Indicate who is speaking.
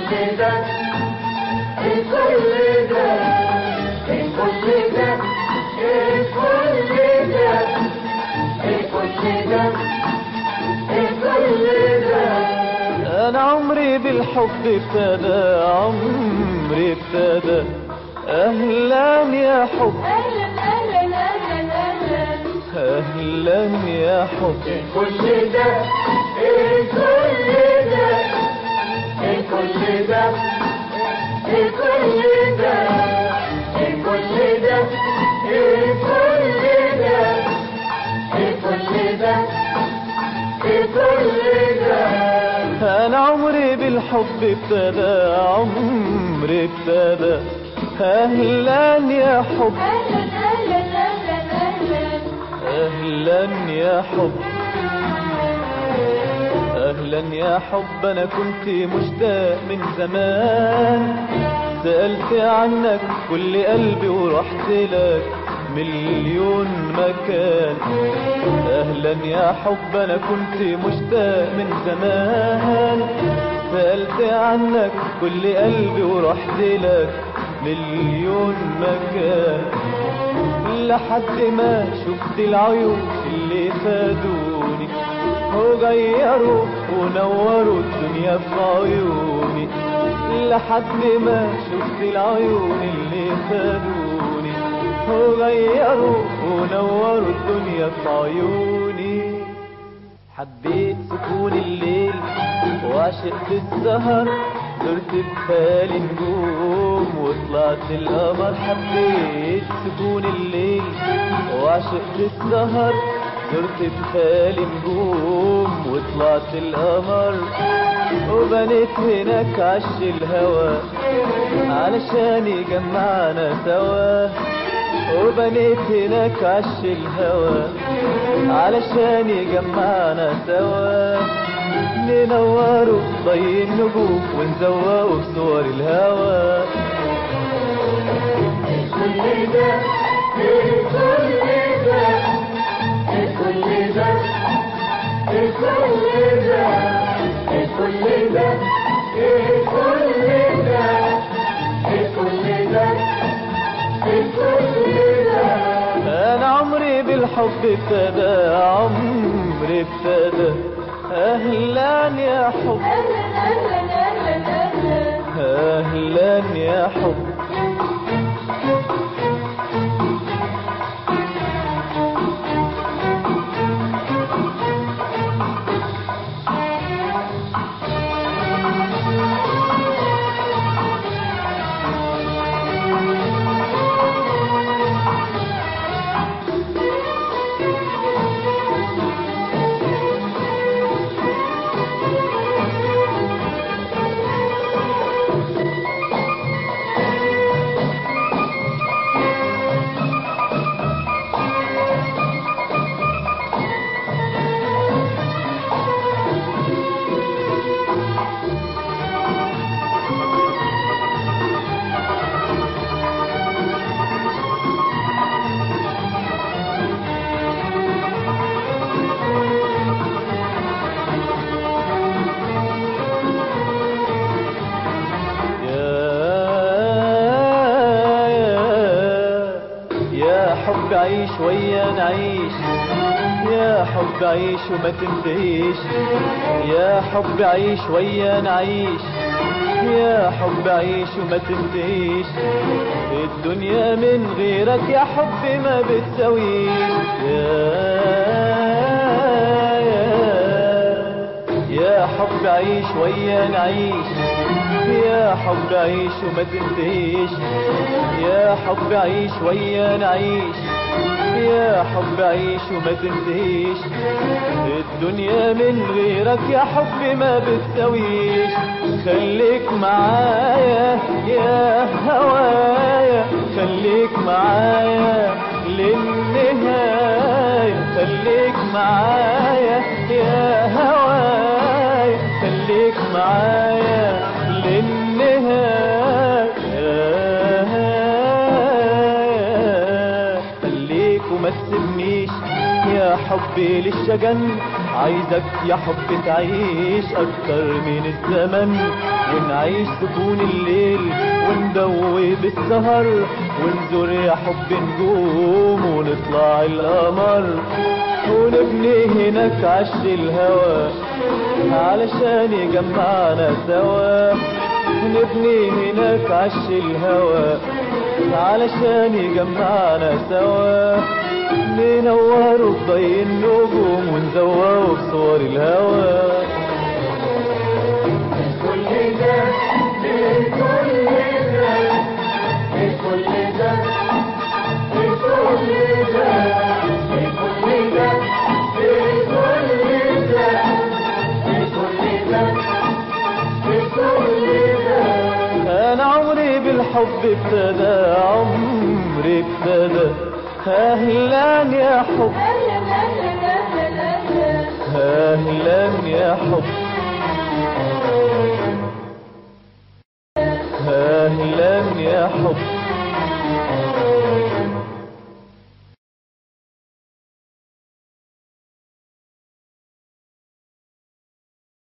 Speaker 1: كل ده ايه كل ده ايه كل ده ايه كل ده ايه كل ده ايه كل ده
Speaker 2: انا عمري بالحب ابتدى عمري ابتدى اهلا يا حب
Speaker 1: اهلا اهلا اهلا اهلا
Speaker 2: اهلا يا حب
Speaker 1: كل ده ايه كل ده ايه كل ده ايه كل ده ايه كل ده ايه كل ده ايه كل ده ايه كل ده
Speaker 2: انا عمري بالحب ابتدى عمري ابتدى اهلا يا حب
Speaker 1: اهلا اهلا اهلا اهلا
Speaker 2: اهلا يا حب اهلا يا حب انا كنت مشتاق من زمان سألت عنك كل قلبي ورحت لك مليون مكان اهلا يا حب انا كنت مشتاق من زمان سألت عنك كل قلبي ورحت لك مليون مكان لحد ما شفت العيون اللي فادوني وغيروا ونوروا الدنيا في عيوني لحد ما شفت العيون اللي فادوني وغيروا ونوروا الدنيا في عيوني حبيت سكون الليل وعشقت السهر زرت بخالي نجوم وطلعت القمر حبيت سكون الليل وعشقت السهر زرت بخالي نجوم وطلعت القمر وبنيت هناك عش الهوى علشان يجمعنا سوا وبنيت هناك عش الهوى علشان يجمعنا سوا ننوروا ضي النجوم ونزوقوا بصور الهوى
Speaker 1: كل ده ايه كل ده ايه كل ده ايه كل ده ايه كل ده ايه كل ده ايه كل ده ايه كل ده
Speaker 2: انا عمري بالحب ابتدى عمري ابتدى اهلا يا حب
Speaker 1: اهلا اهلا اهلا اهلا
Speaker 2: اهلا يا حب يا يا يا حب عيش ويا نعيش يا حب عيش وما تنتهيش يا حب عيش ويا نعيش يا حب عيش وما تنتهيش الدنيا من غيرك يا حب ما بتسويش يا يا يا حب عيش ويا نعيش يا حب عيش وما تنتهيش يا حب عيش ويا نعيش يا حب عيش وما تنتهيش الدنيا من غيرك يا حب ما بتسويش خليك معايا يا هوايا خليك معايا للنهاية خليك معايا يا هوايا خليك معايا للنهاية خليك وما تسيبنيش يا حبي للشجن عايزك يا حب تعيش اكتر من الزمن ونعيش سكون الليل وندوي بالسهر ونزور يا حب نجوم ونطلع القمر ونبني هناك عش الهوى علشان يجمعنا سوا نبني هناك عش الهوى علشان يجمعنا سوا ننور بضي النجوم ونزوقه بصور الهوى
Speaker 1: كل ده كل ده كل ده كل ده كل ده كل ده كل ده كل ده
Speaker 2: انا عمري بالحب ابتدى عمري ابتدى اهلا يا حب
Speaker 1: أهلا أهلا أهلا أهلا
Speaker 2: اهلا يا حب